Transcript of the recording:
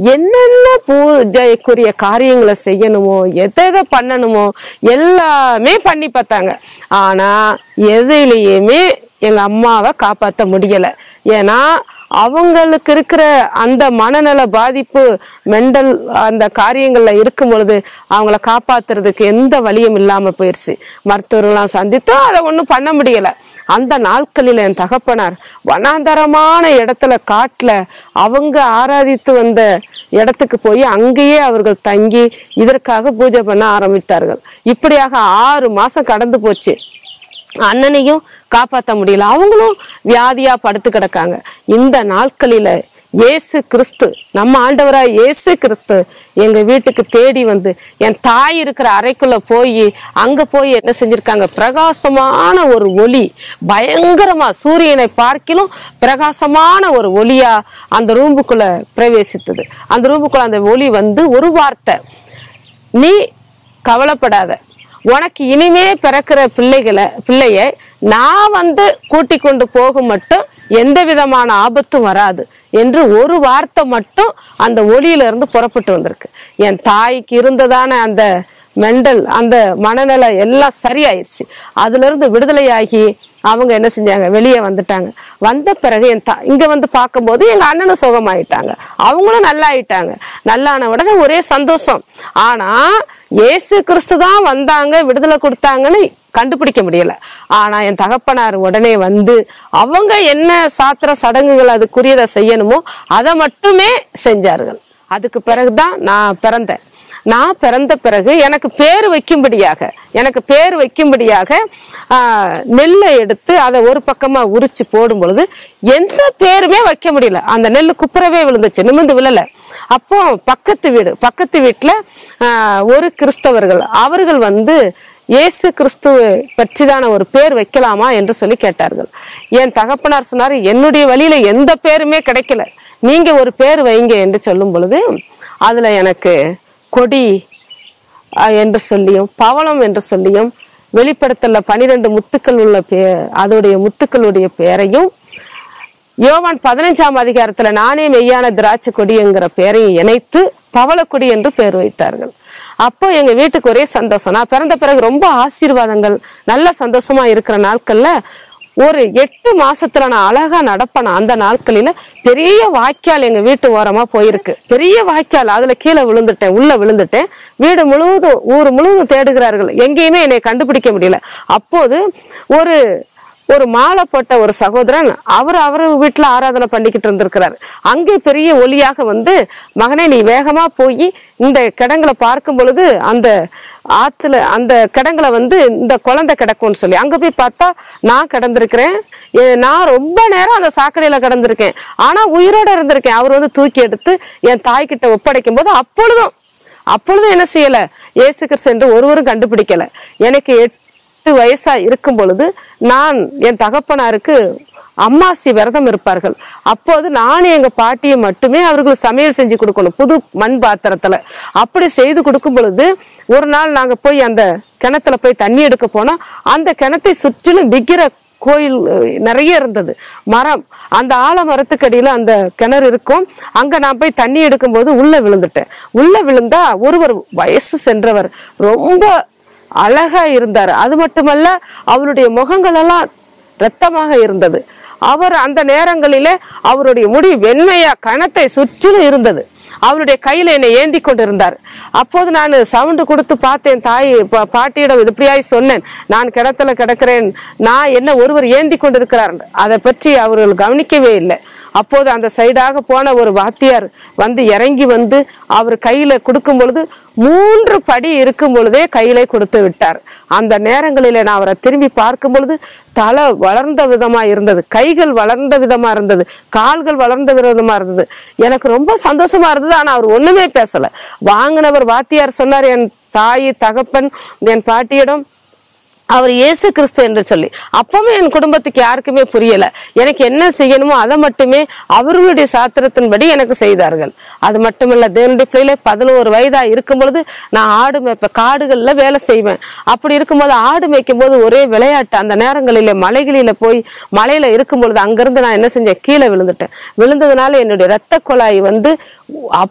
என்னென்ன பூஜைக்குரிய காரியங்களை செய்யணுமோ எதை எதை பண்ணணுமோ எல்லாமே பண்ணி பார்த்தாங்க ஆனா எதுலேயுமே எங்க அம்மாவை காப்பாற்ற முடியல ஏன்னா அவங்களுக்கு இருக்கிற அந்த மனநல பாதிப்பு மெண்டல் அந்த காரியங்கள்ல இருக்கும் பொழுது அவங்கள காப்பாத்துறதுக்கு எந்த வழியும் இல்லாம போயிருச்சு மருத்துவர்கள்லாம் சந்தித்தோம் அதை ஒன்றும் பண்ண முடியல அந்த நாட்களில் என் தகப்பனார் வனாந்தரமான இடத்துல காட்டுல அவங்க ஆராதித்து வந்த இடத்துக்கு போய் அங்கேயே அவர்கள் தங்கி இதற்காக பூஜை பண்ண ஆரம்பித்தார்கள் இப்படியாக ஆறு மாசம் கடந்து போச்சு அண்ணனையும் காப்பாற்ற முடியல அவங்களும் வியாதியா படுத்து கிடக்காங்க இந்த நாட்களில இயேசு கிறிஸ்து நம்ம ஆண்டவரா இயேசு கிறிஸ்து எங்க வீட்டுக்கு தேடி வந்து என் தாய் இருக்கிற அறைக்குள்ள போய் அங்க போய் என்ன செஞ்சிருக்காங்க பிரகாசமான ஒரு ஒளி பயங்கரமா சூரியனை பார்க்கிலும் பிரகாசமான ஒரு ஒளியா அந்த ரூமுக்குள்ள பிரவேசித்தது அந்த ரூமுக்குள்ள அந்த ஒளி வந்து ஒரு வார்த்தை நீ கவலைப்படாத உனக்கு இனிமே பிறக்கிற பிள்ளைகளை பிள்ளைய நான் வந்து கூட்டி கொண்டு போக மட்டும் எந்த விதமான ஆபத்தும் வராது என்று ஒரு வார்த்தை மட்டும் அந்த ஒளியில இருந்து புறப்பட்டு வந்திருக்கு என் தாய்க்கு இருந்ததான அந்த மெண்டல் அந்த மனநல எல்லாம் சரியாயிருச்சு அதுல இருந்து விடுதலையாகி அவங்க என்ன செஞ்சாங்க வெளியே வந்துட்டாங்க வந்த பிறகு என் தா இங்க வந்து பார்க்கும்போது எங்க அண்ணனும் சுகமாயிட்டாங்க அவங்களும் நல்லா ஆயிட்டாங்க நல்லான உடனே ஒரே சந்தோஷம் ஆனா இயேசு கிறிஸ்து தான் வந்தாங்க விடுதலை கொடுத்தாங்கன்னு கண்டுபிடிக்க முடியல ஆனா என் தகப்பனார் உடனே வந்து அவங்க என்ன சாத்திர சடங்குகள் அதுக்குரியதை செய்யணுமோ அதை மட்டுமே செஞ்சார்கள் அதுக்கு பிறகுதான் நான் பிறந்தேன் நான் பிறந்த பிறகு எனக்கு பேர் வைக்கும்படியாக எனக்கு பேர் வைக்கும்படியாக ஆஹ், நெல்லை எடுத்து அதை ஒரு பக்கமா உரிச்சு போடும் பொழுது எந்த பேருமே வைக்க முடியல அந்த நெல் குப்புறவே விழுந்துச்சு நிமிர்ந்து விழல அப்போ பக்கத்து வீடு பக்கத்து வீட்டுல ஆஹ், ஒரு கிறிஸ்தவர்கள் அவர்கள் வந்து இயேசு கிறிஸ்துவை பற்றிதான ஒரு பேர் வைக்கலாமா என்று சொல்லி கேட்டார்கள் என் தகப்பனார் சொன்னார் என்னுடைய வழியில எந்த பேருமே கிடைக்கல நீங்க ஒரு பேர் வைங்க என்று சொல்லும் பொழுது அதுல எனக்கு கொடி அஹ், என்று சொல்லியும் பவளம் என்று சொல்லியும் வெளிப்படுத்தல பனிரெண்டு முத்துக்கள் உள்ள பே அதோடைய முத்துக்களுடைய பெயரையும் யோவான் பதினஞ்சாம் அதிகாரத்துல நானே மெய்யான திராட்சை கொடிங்கிற பெயரையும் இணைத்து பவளக்கொடி என்று பெயர் வைத்தார்கள் அப்போ எங்க வீட்டுக்கு ஒரே சந்தோஷம் நான் பிறந்த பிறகு ரொம்ப ஆசீர்வாதங்கள் நல்ல சந்தோஷமா இருக்கிற நாட்கள்ல ஒரு எட்டு மாசத்துல நான் அழகா நடப்பேன் அந்த நாட்களில பெரிய வாய்க்கால் எங்க வீட்டு ஓரமா போயிருக்கு பெரிய வாய்க்கால் அதுல கீழே விழுந்துட்டேன் உள்ள விழுந்துட்டேன் வீடு முழுவதும் ஊர் முழுவதும் தேடுகிறார்கள் எங்கேயுமே என்னை கண்டுபிடிக்க முடியல அப்போது ஒரு ஒரு மாலை போட்ட ஒரு சகோதரன் அவர் அவர் வீட்டுல ஆராதனை பண்ணிக்கிட்டு இருந்திருக்கிறார் அங்கே பெரிய ஒளியாக வந்து மகனே நீ வேகமா போய் இந்த கிடங்களை பார்க்கும் பொழுது அந்த ஆத்துல அந்த கிடங்களை வந்து இந்த குழந்தை கிடக்கும்னு சொல்லி அங்க போய் பார்த்தா நான் கிடந்திருக்கிறேன் ஏ, நான் ரொம்ப நேரம் அந்த சாக்கடையில கிடந்திருக்கேன் ஆனா உயிரோட இருந்திருக்கேன் அவர் வந்து தூக்கி எடுத்து என் தாய்கிட்ட ஒப்படைக்கும் போது அப்பொழுதும் அப்பொழுதும் என்ன செய்யல இயேசு கிறிஸ்து என்று ஒருவரும் கண்டுபிடிக்கல எனக்கு எட்டு வயசா இருக்கும் பொழுது நான் என் தகப்பனாருக்கு அம்மாசி விரதம் இருப்பார்கள் அப்போது நானும் எங்க பாட்டியை மட்டுமே அவர்களுக்கு சமையல் செஞ்சு கொடுக்கணும் புது மண் பாத்திரத்துல அப்படி செய்து கொடுக்கும் பொழுது ஒரு நாள் நாங்க போய் அந்த கிணத்துல போய் தண்ணி எடுக்க போனா அந்த கிணத்தை சுற்றிலும் விக்கிற கோயில் அஹ், நிறைய இருந்தது மரம் அந்த ஆலமரத்துக்கு அடியில அந்த கிணறு இருக்கும் அங்க நான் போய் தண்ணி எடுக்கும்போது உள்ள விழுந்துட்டேன் உள்ள விழுந்தா ஒருவர் வயசு சென்றவர் ரொம்ப அழகா இருந்தார் அது மட்டுமல்ல அவருடைய முகங்கள் எல்லாம் இரத்தமாக இருந்தது அவர் அந்த நேரங்களிலே அவருடைய முடி வெண்மையா கணத்தை சுற்றிலும் இருந்தது அவருடைய கையில என்னை ஏந்தி கொண்டிருந்தார் அப்போது நான் சவுண்டு கொடுத்து பார்த்தேன் தாய் பா- பாட்டியிடம் இது இப்படியாய் சொன்னேன் நான் கிணத்துல கிடக்கிறேன் நான் என்ன ஒருவர் ஏந்தி கொண்டிருக்கிறார் அதை பற்றி அவர்கள் கவனிக்கவே இல்லை அப்போது அந்த சைடாக போன ஒரு வாத்தியார் வந்து இறங்கி வந்து அவர் கையில கொடுக்கும் பொழுது மூன்று படி இருக்கும் பொழுதே கையிலே கொடுத்து விட்டார் அந்த நேரங்களிலே நான் அவரை திரும்பி பார்க்கும் பொழுது தலை வளர்ந்த விதமா இருந்தது கைகள் வளர்ந்த விதமா இருந்தது கால்கள் வளர்ந்த விதமா இருந்தது எனக்கு ரொம்ப சந்தோஷமா இருந்தது ஆனா அவர் ஒண்ணுமே பேசல வாங்கினவர் வாத்தியார் சொன்னார் என் தாய் தகப்பன் என் பாட்டியிடம் அவர் இயேசு கிறிஸ்து என்று சொல்லி அப்பவுமே என் குடும்பத்துக்கு யாருக்குமே புரியல எனக்கு என்ன செய்யணுமோ அதை மட்டுமே அவர்களுடைய சாத்திரத்தின்படி எனக்கு செய்தார்கள் அது மட்டுமல்ல தேவனுடைய பிள்ளையில பதினோரு வயதா இருக்கும் பொழுது நான் ஆடு மேய்ப்பேன் காடுகள்ல வேலை செய்வேன் அப்படி இருக்கும்போது ஆடு மேய்க்கும் போது ஒரே விளையாட்டு அந்த நேரங்களில மலைகளில போய் மலையில இருக்கும் பொழுது அங்கிருந்து நான் என்ன செஞ்சேன் கீழே விழுந்துட்டேன் விழுந்ததுனால என்னுடைய ரத்த குழாய் வந்து